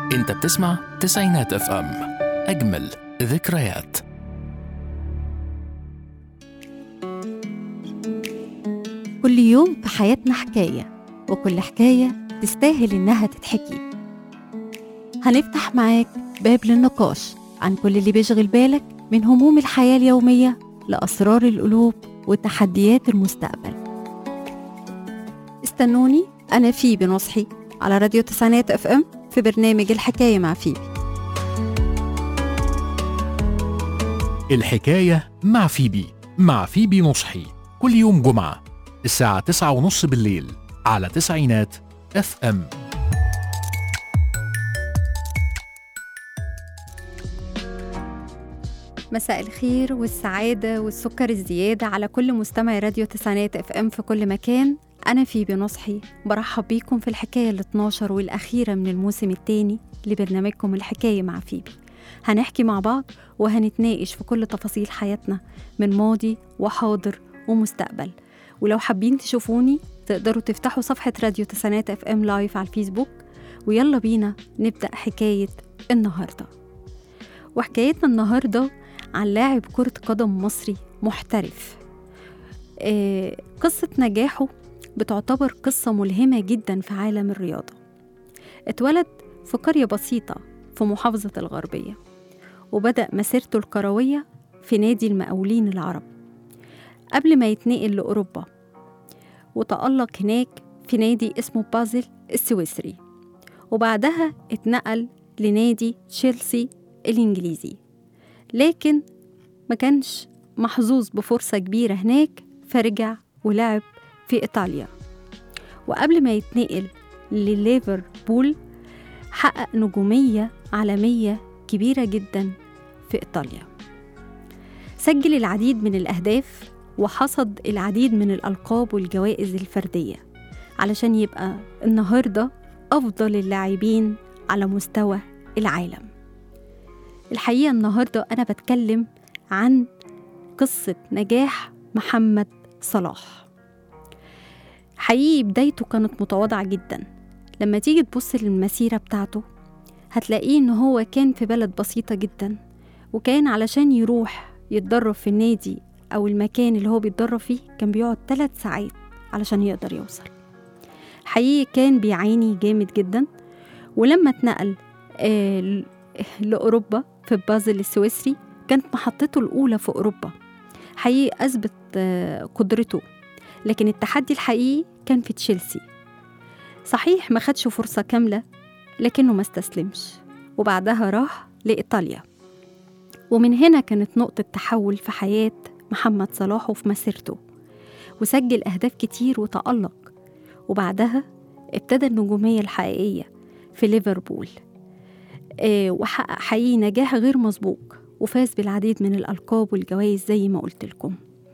انت بتسمع تسعينات اف ام اجمل ذكريات كل يوم في حياتنا حكاية وكل حكاية تستاهل إنها تتحكي هنفتح معاك باب للنقاش عن كل اللي بيشغل بالك من هموم الحياة اليومية لأسرار القلوب وتحديات المستقبل استنوني أنا فيبي نصحي على راديو تسعينات اف ام في برنامج الحكاية مع فيبي الحكاية مع فيبي مع فيبي نصحي كل يوم جمعة الساعة تسعة ونص بالليل على تسعينات اف ام مساء الخير والسعادة والسكر الزيادة على كل مستمع راديو تسعينات اف ام في كل مكان أنا فيبي نصحي برحب بيكم في الحكاية ال 12 والأخيرة من الموسم الثاني لبرنامجكم الحكاية مع فيبي هنحكي مع بعض وهنتناقش في كل تفاصيل حياتنا من ماضي وحاضر ومستقبل ولو حابين تشوفوني تقدروا تفتحوا صفحة راديو تسعينات اف ام لايف على الفيسبوك ويلا بينا نبدأ حكاية النهاردة وحكايتنا النهاردة عن لاعب كرة قدم مصري محترف آه، قصة نجاحه بتعتبر قصة ملهمة جدا في عالم الرياضة اتولد في قرية بسيطة في محافظة الغربية وبدأ مسيرته الكروية في نادي المقاولين العرب قبل ما يتنقل لأوروبا وتألق هناك في نادي اسمه بازل السويسري وبعدها اتنقل لنادي تشيلسي الإنجليزي لكن ما كانش محظوظ بفرصة كبيرة هناك فرجع ولعب في إيطاليا وقبل ما يتنقل لليفربول حقق نجومية عالمية كبيرة جدا في إيطاليا سجل العديد من الأهداف وحصد العديد من الألقاب والجوائز الفردية علشان يبقى النهاردة أفضل اللاعبين على مستوى العالم الحقيقة النهاردة أنا بتكلم عن قصة نجاح محمد صلاح حقيقي بدايته كانت متواضعة جدا لما تيجي تبص للمسيرة بتاعته هتلاقيه إن هو كان في بلد بسيطة جدا وكان علشان يروح يتدرب في النادي أو المكان اللي هو بيتدرب فيه كان بيقعد ثلاث ساعات علشان يقدر يوصل حقيقي كان بيعاني جامد جدا ولما اتنقل آه ل- لأوروبا في بازل السويسري كانت محطته الأولى في أوروبا حقيقي أثبت آه، قدرته لكن التحدي الحقيقي كان في تشيلسي صحيح ما خدش فرصة كاملة لكنه ما استسلمش وبعدها راح لإيطاليا ومن هنا كانت نقطة تحول في حياة محمد صلاح وفي مسيرته وسجل أهداف كتير وتألق وبعدها ابتدى النجومية الحقيقية في ليفربول آه، وحقق حقيقي نجاح غير مسبوق وفاز بالعديد من الألقاب والجوائز زي ما قلت لكم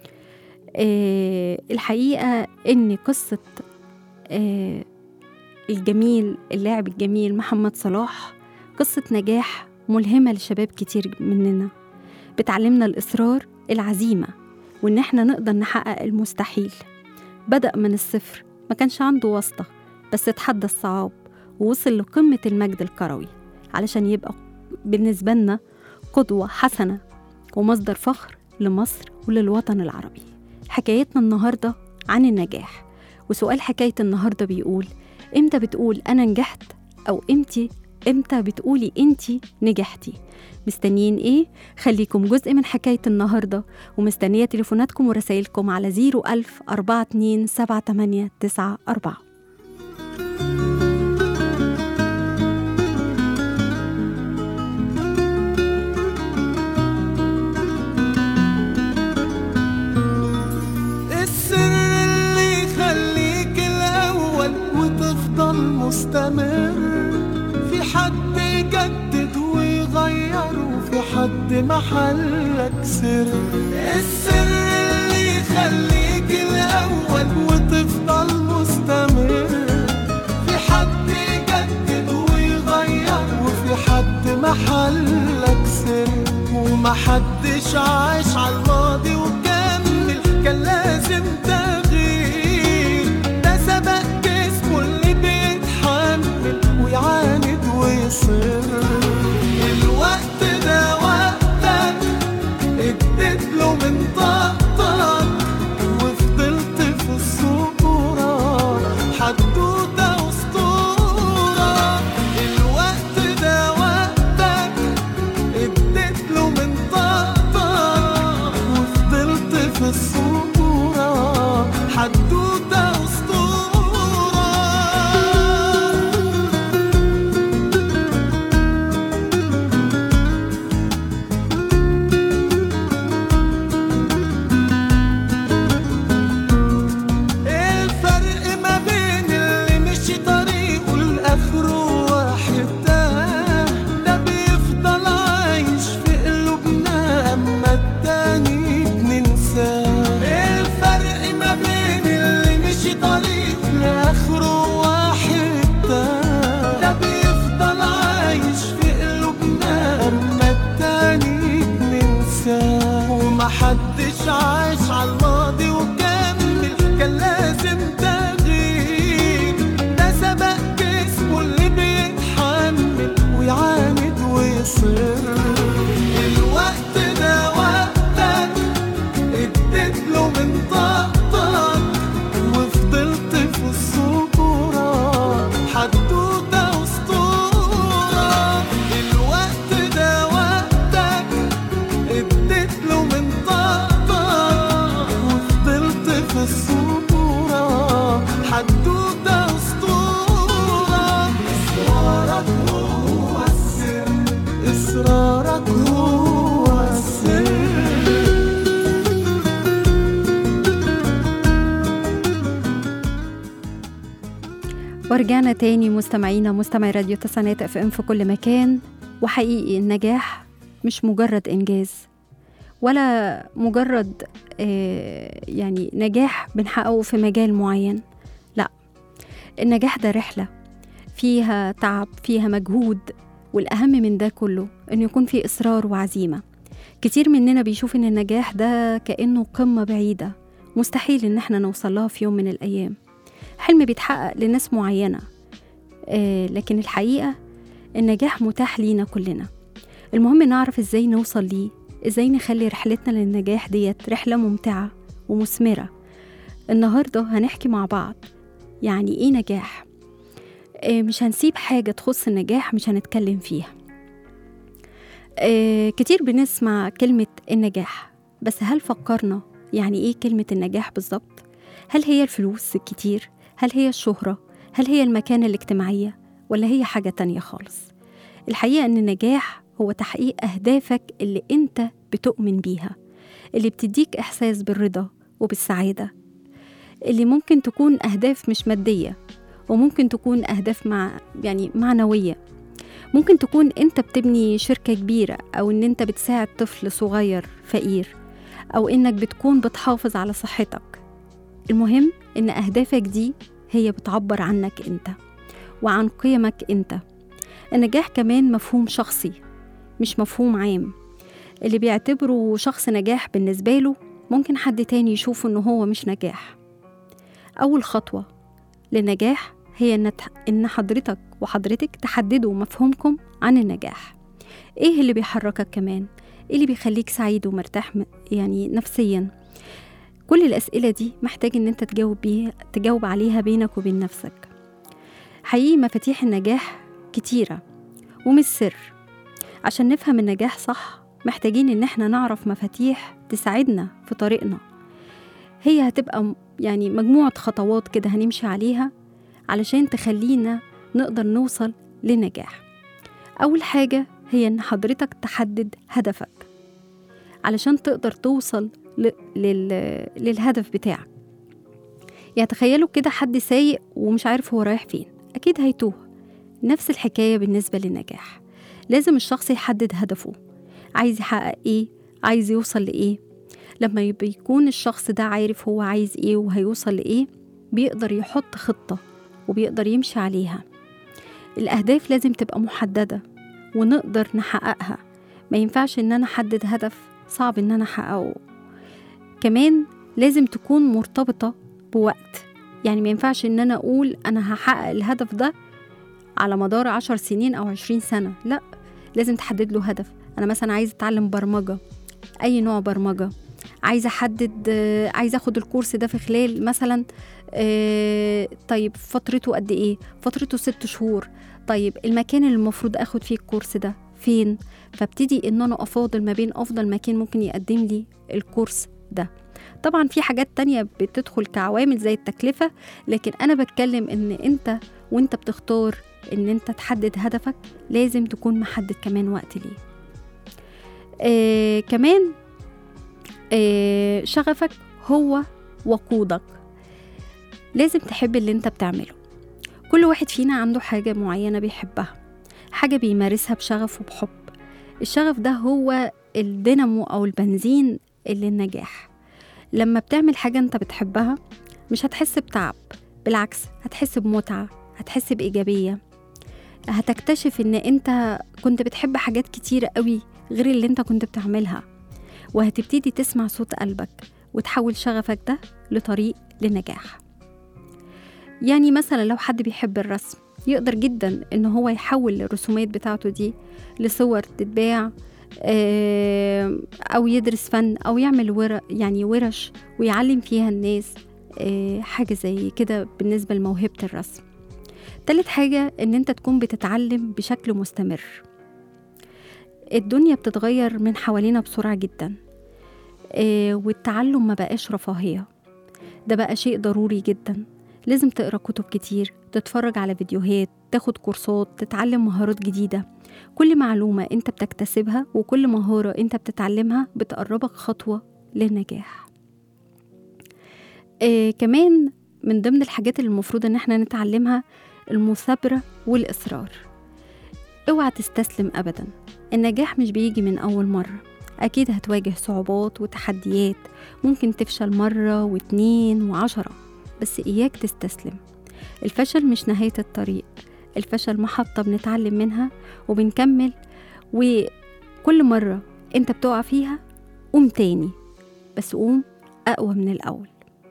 آه، الحقيقة إن قصة آه، الجميل اللاعب الجميل محمد صلاح قصة نجاح ملهمة لشباب كتير مننا بتعلمنا الإصرار العزيمة وإن إحنا نقدر نحقق المستحيل بدأ من الصفر ما كانش عنده واسطة بس اتحدى الصعاب ووصل لقمة المجد الكروي علشان يبقى بالنسبة لنا قدوة حسنة ومصدر فخر لمصر وللوطن العربي حكايتنا النهاردة عن النجاح وسؤال حكاية النهاردة بيقول امتى بتقول أنا نجحت أو امتى امتى بتقولي انتي نجحتي مستنيين ايه خليكم جزء من حكاية النهاردة ومستنية تليفوناتكم ورسائلكم على 01000 42 78 94 السر اللي يخليك الأول وتفضل مستمر في حد يجدد ويغير وفي حد محلك سر السر اللي يخليك الأول وتفضل مستمر في حد يجدد ويغير وفي حد محلك سر ومحدش عاش على الماضي وكمل كان لازم تغيير ده سبق جسمه اللي بيتحمل ويعاند ويصر أسطورة إصرارك هو السر إصرارك هو السر ورجعنا تاني مستمعينا مستمعي راديو تسعينات اف ام في كل مكان وحقيقي النجاح مش مجرد انجاز ولا مجرد آه، يعني نجاح بنحققه في مجال معين لا النجاح ده رحلة فيها تعب فيها مجهود والأهم من ده كله إنه يكون في إصرار وعزيمة كتير مننا بيشوف إن النجاح ده كأنه قمة بعيدة مستحيل إن احنا نوصل لها في يوم من الأيام حلم بيتحقق لناس معينة آه لكن الحقيقة النجاح متاح لينا كلنا المهم نعرف ازاي نوصل ليه ازاي نخلي رحلتنا للنجاح ديت رحلة ممتعة ومثمرة النهاردة هنحكي مع بعض يعني ايه نجاح آه مش هنسيب حاجة تخص النجاح مش هنتكلم فيها آه كتير بنسمع كلمة النجاح بس هل فكرنا يعني ايه كلمة النجاح بالظبط هل هي الفلوس الكتير هل هي الشهرة هل هي المكانة الاجتماعية ولا هي حاجة تانية خالص الحقيقة أن النجاح هو تحقيق أهدافك اللي أنت بتؤمن بيها اللي بتديك إحساس بالرضا وبالسعادة اللي ممكن تكون أهداف مش مادية وممكن تكون أهداف مع يعني معنوية ممكن تكون أنت بتبني شركة كبيرة أو أن أنت بتساعد طفل صغير فقير أو إنك بتكون بتحافظ على صحتك المهم إن أهدافك دي هي بتعبر عنك أنت وعن قيمك أنت النجاح كمان مفهوم شخصي مش مفهوم عام اللي بيعتبره شخص نجاح بالنسبة له ممكن حد تاني يشوفه إنه هو مش نجاح أول خطوة للنجاح هي إن إن حضرتك وحضرتك تحددوا مفهومكم عن النجاح إيه اللي بيحركك كمان إيه اللي بيخليك سعيد ومرتاح م- يعني نفسيا كل الأسئلة دي محتاج إن أنت تجاوب بيها تجاوب عليها بينك وبين نفسك حقيقي مفاتيح النجاح كتيرة ومش سر عشان نفهم النجاح صح محتاجين إن احنا نعرف مفاتيح تساعدنا في طريقنا هي هتبقى م- يعني مجموعة خطوات كده هنمشي عليها علشان تخلينا نقدر نوصل للنجاح أول حاجة هي إن حضرتك تحدد هدفك علشان تقدر توصل ل... لل... للهدف بتاعك يعني تخيلوا كده حد سايق ومش عارف هو رايح فين أكيد هيتوه نفس الحكاية بالنسبة للنجاح لازم الشخص يحدد هدفه عايز يحقق ايه عايز يوصل لإيه لما يبقى يكون الشخص ده عارف هو عايز ايه وهيوصل لإيه بيقدر يحط خطة وبيقدر يمشي عليها الأهداف لازم تبقى محددة ونقدر نحققها ما ينفعش إن أنا أحدد هدف صعب إن أنا أحققه كمان لازم تكون مرتبطة بوقت يعني ما ينفعش إن أنا أقول أنا هحقق الهدف ده على مدار عشر سنين أو عشرين سنة لا لازم تحدد له هدف أنا مثلا عايز أتعلم برمجة أي نوع برمجة عايزة أحدد آه، عايزة أخد الكورس ده في خلال مثلا آه، طيب فترته قد إيه فترته ست شهور طيب المكان اللي المفروض أخد فيه الكورس ده فين فابتدي إن أنا أفاضل ما بين أفضل مكان ممكن يقدم لي الكورس ده طبعا في حاجات تانية بتدخل كعوامل زي التكلفة لكن أنا بتكلم إن أنت وأنت بتختار إن أنت تحدد هدفك لازم تكون محدد كمان وقت ليه آه كمان آه شغفك هو وقودك لازم تحب اللي انت بتعمله كل واحد فينا عنده حاجة معينة بيحبها حاجة بيمارسها بشغف وبحب الشغف ده هو الدينامو أو البنزين اللي النجاح لما بتعمل حاجة انت بتحبها مش هتحس بتعب بالعكس هتحس بمتعة هتحس بإيجابية هتكتشف ان انت كنت بتحب حاجات كتيرة قوي غير اللي انت كنت بتعملها وهتبتدي تسمع صوت قلبك وتحول شغفك ده لطريق لنجاح يعني مثلا لو حد بيحب الرسم يقدر جدا ان هو يحول الرسومات بتاعته دي لصور تتباع آه، او يدرس فن او يعمل ور يعني ورش ويعلم فيها الناس آه، حاجة زي كده بالنسبة لموهبة الرسم تالت حاجة ان انت تكون بتتعلم بشكل مستمر الدنيا بتتغير من حوالينا بسرعة جدا آه، والتعلم ما بقاش رفاهية ده بقى شيء ضروري جدا لازم تقرا كتب كتير تتفرج على فيديوهات تاخد كورسات تتعلم مهارات جديدة كل معلومة انت بتكتسبها وكل مهارة انت بتتعلمها بتقربك خطوة للنجاح آه كمان من ضمن الحاجات اللي المفروض ان احنا نتعلمها المثابرة والإصرار اوعى تستسلم أبدا النجاح مش بيجي من أول مرة أكيد هتواجه صعوبات وتحديات ممكن تفشل مرة واتنين وعشرة بس إياك تستسلم الفشل مش نهاية الطريق الفشل محطة بنتعلم منها وبنكمل وكل مرة انت بتقع فيها قوم تاني بس قوم أقوى من الأول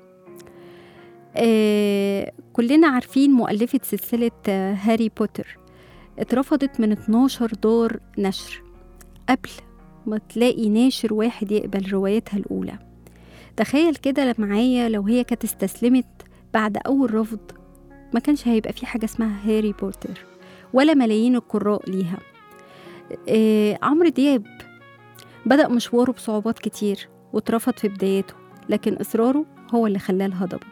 آه كلنا عارفين مؤلفة سلسلة آه هاري بوتر اترفضت من 12 دار نشر قبل ما تلاقي ناشر واحد يقبل روايتها الأولى تخيل كده معايا لو هي كانت استسلمت بعد أول رفض ما كانش هيبقى في حاجة اسمها هاري بوتر ولا ملايين القراء ليها آه عمرو دياب بدأ مشواره بصعوبات كتير واترفض في بداياته لكن إصراره هو اللي خلاه الهضبة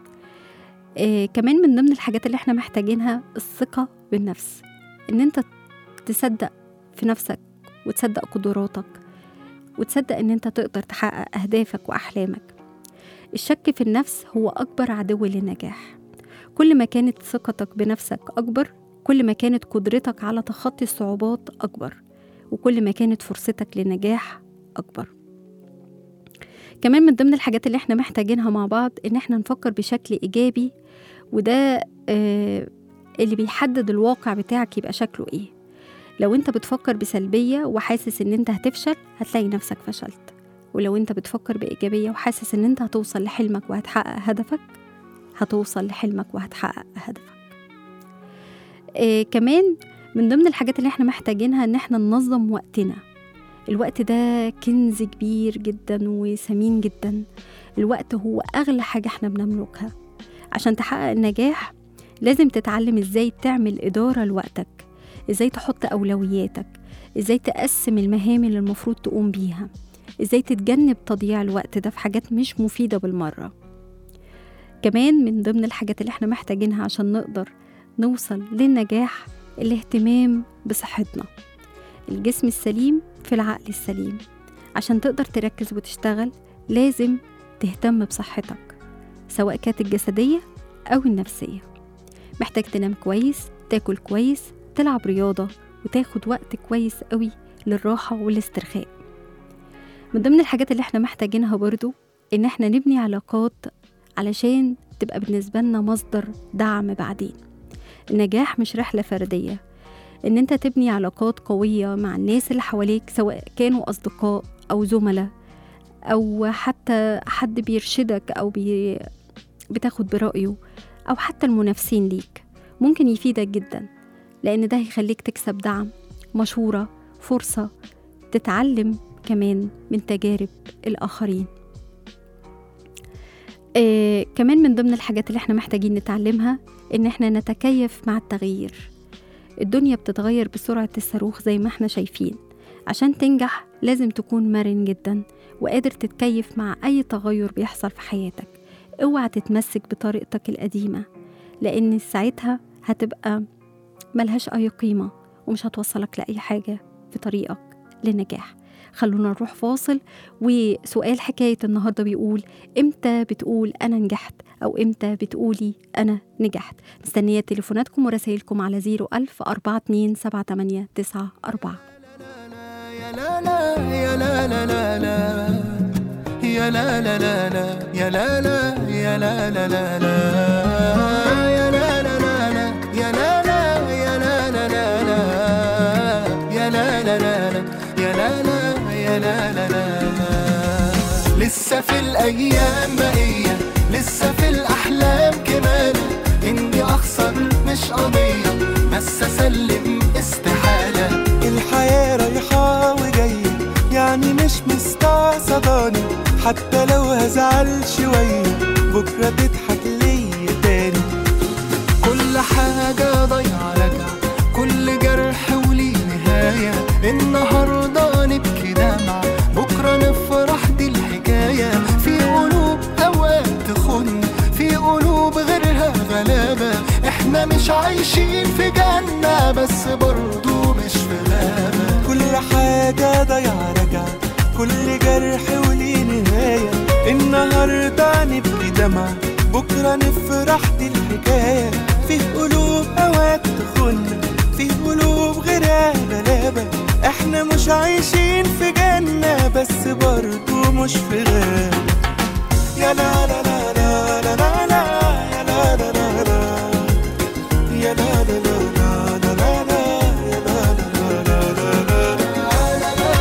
آه كمان من ضمن الحاجات اللي احنا محتاجينها الثقة بالنفس ان انت تصدق في نفسك وتصدق قدراتك وتصدق ان انت تقدر تحقق اهدافك واحلامك الشك في النفس هو اكبر عدو للنجاح كل ما كانت ثقتك بنفسك اكبر كل ما كانت قدرتك على تخطي الصعوبات اكبر وكل ما كانت فرصتك للنجاح اكبر كمان من ضمن الحاجات اللي احنا محتاجينها مع بعض ان احنا نفكر بشكل ايجابي وده آه اللي بيحدد الواقع بتاعك يبقى شكله ايه لو انت بتفكر بسلبية وحاسس ان انت هتفشل هتلاقي نفسك فشلت ولو انت بتفكر بإيجابية وحاسس ان انت هتوصل لحلمك وهتحقق هدفك هتوصل لحلمك وهتحقق هدفك آه كمان من ضمن الحاجات اللي احنا محتاجينها ان احنا ننظم وقتنا الوقت ده كنز كبير جدا وثمين جدا الوقت هو اغلى حاجة احنا بنملكها عشان تحقق النجاح لازم تتعلم ازاي تعمل إدارة لوقتك ازاي تحط أولوياتك ازاي تقسم المهام اللي المفروض تقوم بيها ازاي تتجنب تضييع الوقت ده في حاجات مش مفيدة بالمرة كمان من ضمن الحاجات اللي احنا محتاجينها عشان نقدر نوصل للنجاح الاهتمام بصحتنا الجسم السليم في العقل السليم عشان تقدر تركز وتشتغل لازم تهتم بصحتك سواء كانت الجسدية أو النفسية محتاج تنام كويس تاكل كويس تلعب رياضة وتاخد وقت كويس قوي للراحة والاسترخاء من ضمن الحاجات اللي احنا محتاجينها برضو ان احنا نبني علاقات علشان تبقى بالنسبة لنا مصدر دعم بعدين النجاح مش رحلة فردية ان انت تبني علاقات قوية مع الناس اللي حواليك سواء كانوا اصدقاء او زملاء او حتى حد بيرشدك او بي بتاخد برأيه أو حتى المنافسين ليك ممكن يفيدك جدا لأن ده هيخليك تكسب دعم مشورة فرصة تتعلم كمان من تجارب الآخرين آه كمان من ضمن الحاجات اللي احنا محتاجين نتعلمها إن احنا نتكيف مع التغيير الدنيا بتتغير بسرعة الصاروخ زي ما احنا شايفين عشان تنجح لازم تكون مرن جدا وقادر تتكيف مع أي تغير بيحصل في حياتك اوعى تتمسك بطريقتك القديمة لأن ساعتها هتبقى ملهاش أي قيمة ومش هتوصلك لأي حاجة في طريقك للنجاح خلونا نروح فاصل وسؤال حكاية النهاردة بيقول إمتى بتقول أنا نجحت أو إمتى بتقولي أنا نجحت مستنية تليفوناتكم ورسائلكم على 01000 42 78 94 يا لا لا يا لا لا لا لا يا لا لا لا لا يا لا لا يا لا لا لا لا يا لا لا لا لا يا لا لا يا لا لا لا لا يا لا لا لا لا يا لا لا يا لا لا لا لا لسه في الايام بقيه لسه في الاحلام كمان اني اخسر مش قضيه بس اسلم استحاله الحياه رايحه وجايه يعني مش مستعصداني حتى لو هزعل شويه بكره تضحك ليا تاني كل حاجة ضايعة راجعة كل جرح وليه نهاية النهاردة نبكي دمعة بكرة نفرح دي الحكاية في قلوب أوقات تخن في قلوب غيرها عايشين في جنة بس برضو مش في غابة كل حاجة ضايعة راجعة كل جرح وليه نهاية النهاردة نبكي دمعة بكرة نفرح دي الحكاية في قلوب أوقات تخن في قلوب غيرها غلابة احنا مش عايشين في جنة بس برضو مش في غابة يا لا لا لا لا لا لا لا يا لا لا لا لا يا لا لا لا لا لا لا لا يا لا لا لا لا لا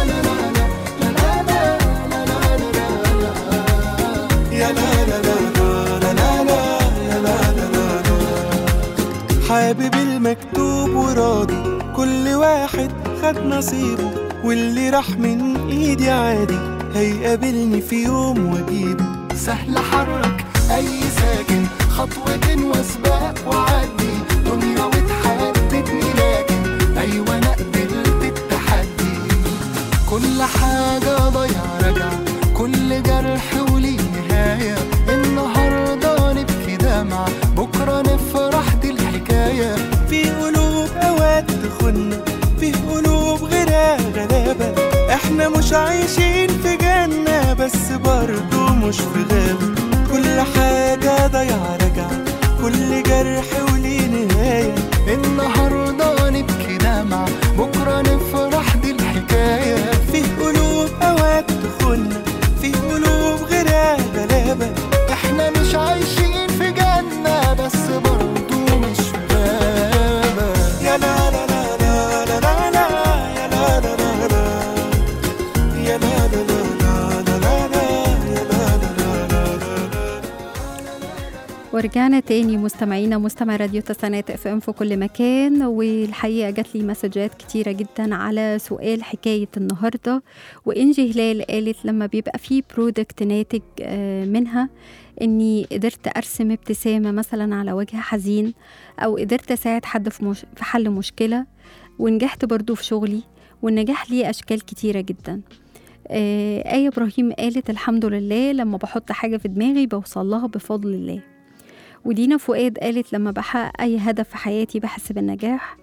يا لا لا لا لا لا لا يا لا لا لا لا حابب المكتوب وراضي كل واحد خد نصيبه واللي راح من ايدي عادي هيقابلني في يوم واجيبه سهل حرك اي ساكن خطوة وسباق وعدي دنيا وتحددني لكن ايوه انا قبلت التحدي كل حاجة ضيع رجع كل جرح وليه نهاية النهاردة نبكي دمع بكرة نفرح دي الحكاية في قلوب اوقات تخن في قلوب غيرها غلابة احنا مش عايشين في جنة بس برضو مش في غابة كل حاجة ضايعة راجعة كل جرح وليه نهاية النهاردة نبكي دمع بكرة نفرح دي الحكاية في قلوب اوقات تخن في قلوب غيرها غلابة احنا مش عايشين في جنة بس برضو مش في غابة يا لا لا لا لا لا لا لا يا لا لا لا لا يا لا لا لا لا لا لا يا لا لا لا لا ورجعنا تاني مستمعينا مستمع راديو تسعينات اف ام في كل مكان والحقيقه جات لي مسجات كتيره جدا على سؤال حكايه النهارده وانجي هلال قالت لما بيبقى في برودكت ناتج آه، منها اني قدرت ارسم ابتسامه مثلا على وجه حزين او قدرت اساعد حد في, مش في حل مشكله ونجحت برضو في شغلي والنجاح ليه اشكال كتيره جدا آه، آية إبراهيم قالت الحمد لله لما بحط حاجة في دماغي بوصل لها بفضل الله ودينا فؤاد قالت لما بحقق أي هدف في حياتي بحس بالنجاح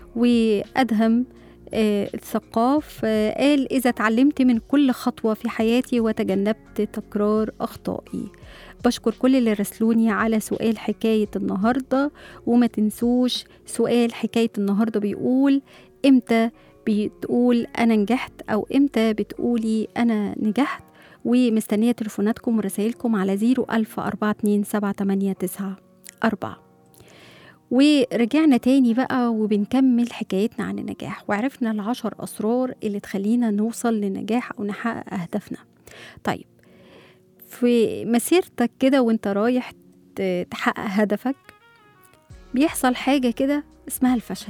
وأدهم آه، الثقاف آه، قال إذا اتعلمت من كل خطوة في حياتي وتجنبت تكرار أخطائي بشكر كل اللي راسلوني على سؤال حكاية النهاردة وما تنسوش سؤال حكاية النهاردة بيقول إمتى بتقول أنا نجحت أو إمتى بتقولي أنا نجحت ومستنية تليفوناتكم ورسائلكم على زيرو ألف أربعة اتنين سبعة تمانية تسعة أربعة ورجعنا تاني بقى وبنكمل حكايتنا عن النجاح وعرفنا العشر أسرار اللي تخلينا نوصل لنجاح أو نحقق أهدافنا طيب في مسيرتك كده وانت رايح ت- تحقق هدفك بيحصل حاجة كده اسمها الفشل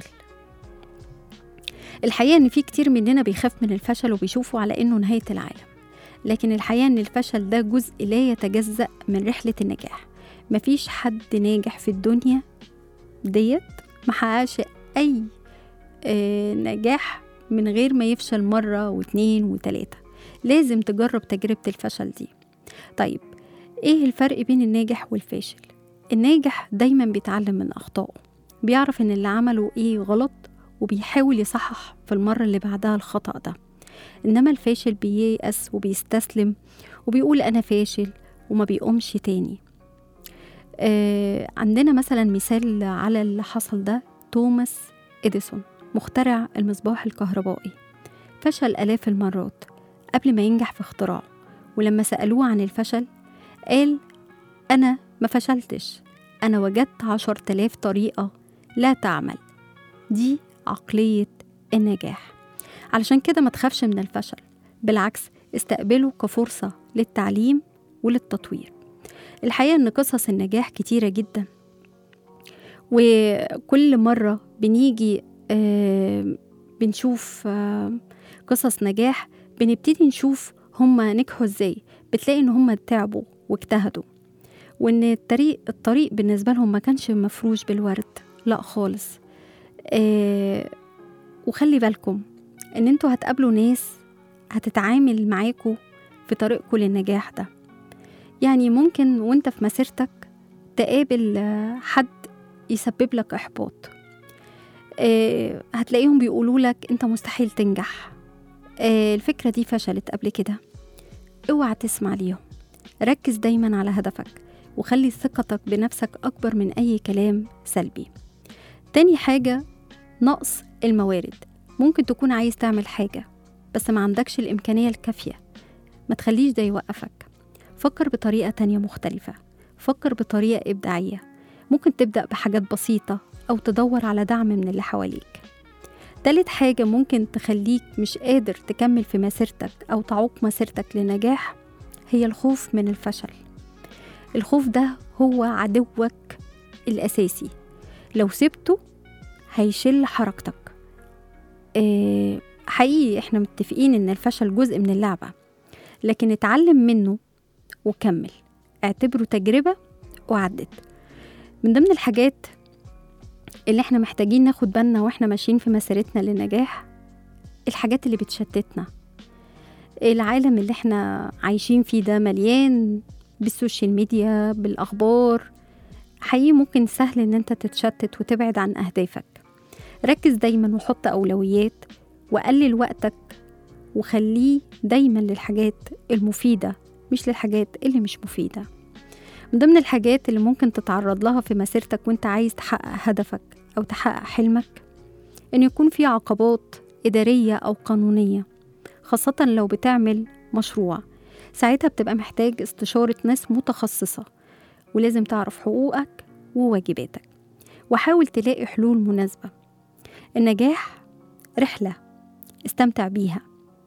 الحقيقة إن في كتير مننا بيخاف من الفشل وبيشوفه على إنه نهاية العالم لكن الحقيقة إن الفشل ده جزء لا يتجزأ من رحلة النجاح مفيش حد ناجح في الدنيا ديت محققش أي آه، نجاح من غير ما يفشل مرة واتنين وتلاتة لازم تجرب تجربة الفشل دي طيب ايه الفرق بين الناجح والفاشل الناجح دايما بيتعلم من أخطائه بيعرف ان اللي عمله ايه غلط وبيحاول يصحح في المرة اللي بعدها الخطأ ده إنما الفاشل بييأس وبيستسلم وبيقول أنا فاشل وما بيقومش تاني آه عندنا مثلا مثال على اللي حصل ده توماس إديسون مخترع المصباح الكهربائي فشل آلاف المرات قبل ما ينجح في اختراعه ولما سألوه عن الفشل قال أنا ما فشلتش أنا وجدت عشر تلاف طريقة لا تعمل دي عقلية النجاح علشان كده ما تخافش من الفشل بالعكس استقبله كفرصة للتعليم وللتطوير الحقيقة إن قصص النجاح كتيرة جدا وكل مرة بنيجي آه بنشوف آه قصص نجاح بنبتدي نشوف هما نجحوا ازاي بتلاقي ان هما تعبوا واجتهدوا وان الطريق الطريق بالنسبة لهم ما كانش مفروش بالورد لا خالص آه وخلي بالكم ان انتوا هتقابلوا ناس هتتعامل معاكوا في طريقكم للنجاح ده يعني ممكن وانت في مسيرتك تقابل آه، حد يسبب لك إحباط آه، هتلاقيهم بيقولوا لك أنت مستحيل تنجح آه، الفكرة دي فشلت قبل كده اوعى تسمع ليهم ركز دايما على هدفك وخلي ثقتك بنفسك أكبر من أي كلام سلبي تاني حاجة نقص الموارد ممكن تكون عايز تعمل حاجة بس ما عندكش الإمكانية الكافية ما تخليش ده يوقفك فكر بطريقة تانية مختلفة فكر بطريقة إبداعية ممكن تبدأ بحاجات بسيطة أو تدور على دعم من اللي حواليك تالت حاجة ممكن تخليك مش قادر تكمل في مسيرتك أو تعوق مسيرتك لنجاح هي الخوف من الفشل الخوف ده هو عدوك الأساسي لو سبته هيشل حركتك آه، حقيقي احنا متفقين ان الفشل جزء من اللعبة لكن اتعلم منه وكمل اعتبره تجربة وعدت من ضمن الحاجات اللي احنا محتاجين ناخد بالنا واحنا ماشيين في مسيرتنا للنجاح الحاجات اللي بتشتتنا العالم اللي احنا عايشين فيه ده مليان بالسوشيال ميديا بالأخبار حقيقي ممكن سهل ان انت تتشتت وتبعد عن أهدافك ركز دايما وحط أولويات وقلل وقتك وخليه دايما للحاجات المفيدة مش للحاجات اللي مش مفيدة من ضمن الحاجات اللي ممكن تتعرض لها في مسيرتك وانت عايز تحقق هدفك أو تحقق حلمك إن يكون في عقبات إدارية أو قانونية خاصة لو بتعمل مشروع ساعتها بتبقى محتاج استشارة ناس متخصصة ولازم تعرف حقوقك وواجباتك وحاول تلاقي حلول مناسبة النجاح رحلة استمتع بيها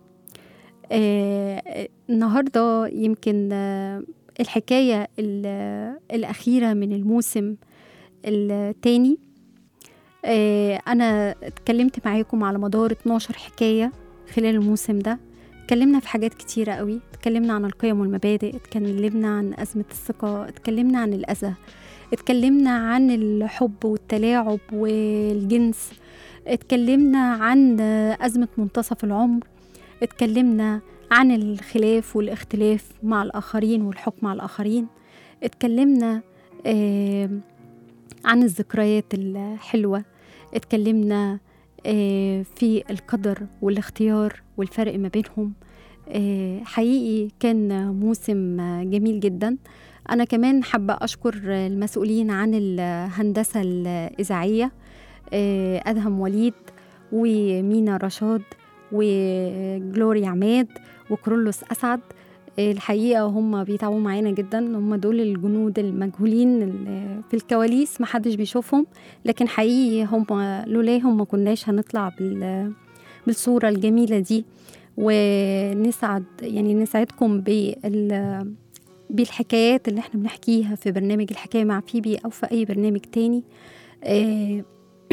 آه النهاردة يمكن آه الحكاية ال- الأخيرة من الموسم التاني آه أنا اتكلمت معاكم على مدار 12 حكاية خلال الموسم ده اتكلمنا في حاجات كتيرة قوي اتكلمنا عن القيم والمبادئ اتكلمنا عن أزمة الثقة اتكلمنا عن الأذى اتكلمنا عن الحب والتلاعب والجنس اتكلمنا عن أزمة منتصف العمر اتكلمنا عن الخلاف والاختلاف مع الآخرين والحكم على الآخرين اتكلمنا آه عن الذكريات الحلوة اتكلمنا آه في القدر والاختيار والفرق ما بينهم آه حقيقي كان موسم آه، جميل جدا أنا كمان حابة أشكر المسؤولين عن الهندسة الإذاعية آه، أدهم وليد ومينا رشاد وجلوريا عماد وكرولوس أسعد آه، الحقيقة هم بيتعبوا معانا جدا هم دول الجنود المجهولين اللي في الكواليس محدش بيشوفهم لكن حقيقي هم لولاهم ما كناش هنطلع بال بالصورة الجميلة دي ونسعد يعني نسعدكم بال بالحكايات اللي احنا بنحكيها في برنامج الحكاية مع فيبي أو في أي برنامج تاني آه،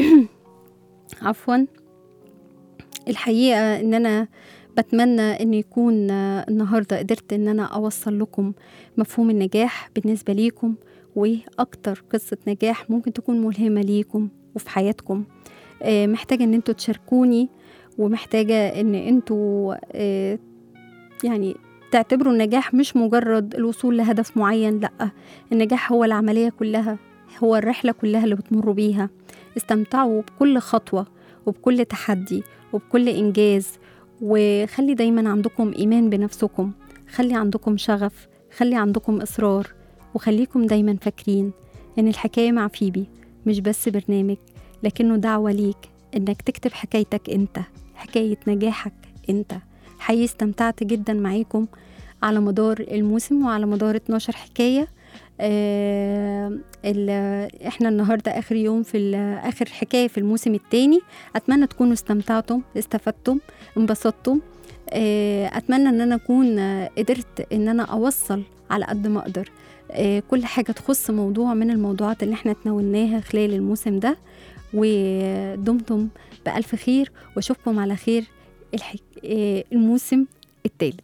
عفوا الحقيقة إن أنا بتمنى إن يكون آه، النهاردة قدرت إن أنا أوصل لكم مفهوم النجاح بالنسبة ليكم وأكتر قصة نجاح ممكن تكون ملهمة ليكم وفي حياتكم آه، محتاجة إن انتوا تشاركوني ومحتاجة إن انتوا آه، يعني تعتبروا النجاح مش مجرد الوصول لهدف معين لأ النجاح هو العملية كلها هو الرحلة كلها اللي بتمروا بيها استمتعوا بكل خطوة وبكل تحدي وبكل إنجاز وخلي دايما عندكم إيمان بنفسكم خلي عندكم شغف خلي عندكم إصرار وخليكم دايما فاكرين إن الحكاية مع فيبي مش بس برنامج لكنه دعوة ليك إنك تكتب حكايتك أنت حكاية نجاحك أنت حقيقي استمتعت جدا معاكم على مدار الموسم وعلى مدار 12 حكاية آه ال- احنا النهارده اخر يوم في ال- اخر حكايه في الموسم الثاني اتمنى تكونوا استمتعتم استفدتم انبسطتم آه اتمنى ان انا اكون آه، قدرت ان انا اوصل على قد ما اقدر آه كل حاجه تخص موضوع من الموضوعات اللي احنا تناولناها خلال الموسم ده ودمتم بألف خير واشوفكم على خير الحك... آه، الموسم الثالث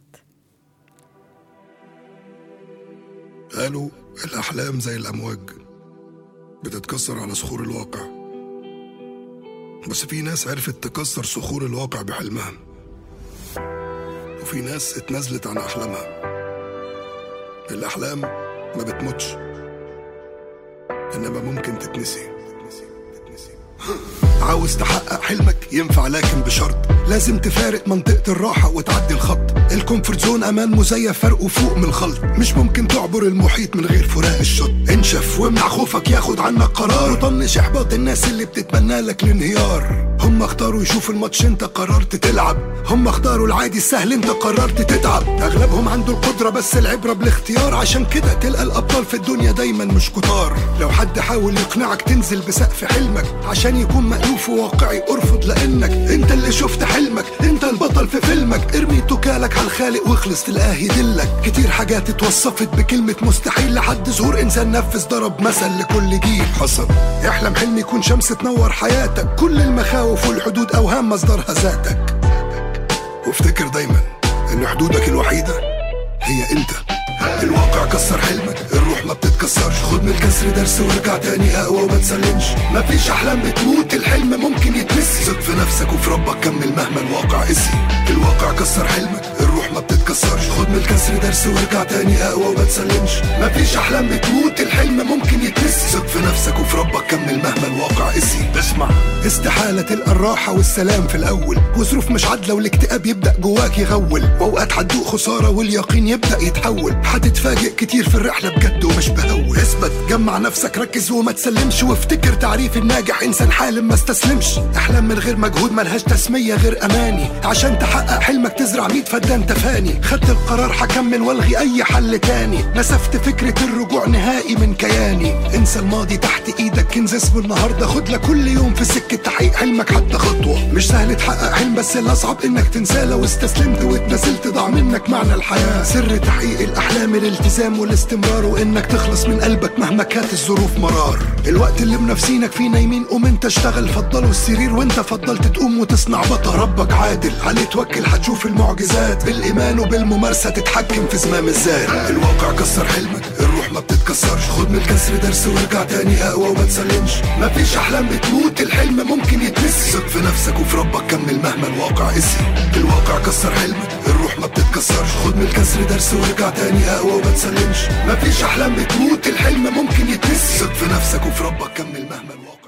قالوا الأحلام زي الأمواج بتتكسر على صخور الواقع بس في ناس عرفت تكسر صخور الواقع بحلمها وفي ناس اتنازلت عن أحلامها الأحلام ما بتموتش إنما ممكن تتنسي عاوز تحقق حلمك ينفع لكن بشرط لازم تفارق منطقة الراحة وتعدي الخط الكومفورت زون أمان مزيف فرقه فوق من الخلط مش ممكن تعبر المحيط من غير فراق الشط انشف وامنع خوفك ياخد عنك قرار وطنش إحباط الناس اللي بتتمنى لك الانهيار هم اختاروا يشوفوا الماتش انت قررت تلعب هم اختاروا العادي السهل انت قررت تتعب اغلبهم عنده القدرة بس العبرة بالاختيار عشان كده تلقى الابطال في الدنيا دايما مش كتار لو حد حاول يقنعك تنزل بسقف حلمك عشان يكون مألوف وواقعي ارفض لانك انت اللي شفت حلمك انت البطل في فيلمك ارمي توكالك على الخالق واخلص تلقاه يدلك كتير حاجات اتوصفت بكلمة مستحيل لحد ظهور انسان نفذ ضرب مثل لكل جيل حصل احلم حلم يكون شمس تنور حياتك كل المخاوف والحدود اوهام مصدرها ذاتك وافتكر دايما ان حدودك الوحيدة هي انت الواقع كسر حلمك الروح ما بتتكسرش خد من الكسر درس وارجع تاني اقوى وما تسلمش مفيش احلام بتموت الحلم ممكن يتمس ثق في نفسك وفي ربك كمل مهما الواقع قسي الواقع كسر حلمك الروح ما بتتكسرش خد من الكسر درس وارجع تاني اقوى وما تسلمش مفيش احلام بتموت الحلم ممكن يتمس ثق في نفسك وفي ربك كمل مهما الواقع قسي اسمع استحالة تلقى الراحة والسلام في الأول وظروف مش عادلة والاكتئاب يبدأ جواك يغول وأوقات هتدوق خسارة واليقين يبدأ يتحول هتتفاجئ كتير في الرحلة بجد ومش بهول اثبت جمع نفسك ركز وما تسلمش وافتكر تعريف الناجح إنسان حالم ما استسلمش أحلام من غير مجهود ملهاش تسمية غير أماني عشان تحقق حلمك تزرع ميت فدان تفاني خدت القرار هكمل والغي أي حل تاني نسفت فكرة الرجوع نهائي من كياني انسى الماضي تحت ايدك كنز اسمه النهارده خد لك كل يوم في سكة تحقيق حلمك حتى خطوة مش سهل تحقق حلم بس الأصعب إنك تنساه لو استسلمت واتنازلت ضاع منك معنى الحياة سر تحقيق الأحلام الالتزام والاستمرار وإنك تخلص من قلبك مهما كانت الظروف مرار الوقت اللي منافسينك فيه نايمين قوم انت اشتغل فضلوا السرير وانت فضلت تقوم وتصنع بطل ربك عادل عليه توكل هتشوف المعجزات بالإيمان وبالممارسة تتحكم في زمام الذات الواقع كسر حلمك الروح ما بتتكسرش خد من الكسر درس وارجع تاني اقوى وما تسلمش مفيش احلام بتموت الحلم ممكن يتمس ثق في نفسك وفي ربك كمل مهما الواقع قسي الواقع كسر حلمك الروح ما بتتكسرش خد من الكسر درس وارجع تاني اقوى وما تسلمش مفيش احلام بتموت الحلم ممكن يتمس ثق في نفسك وفي ربك كمل مهما الواقع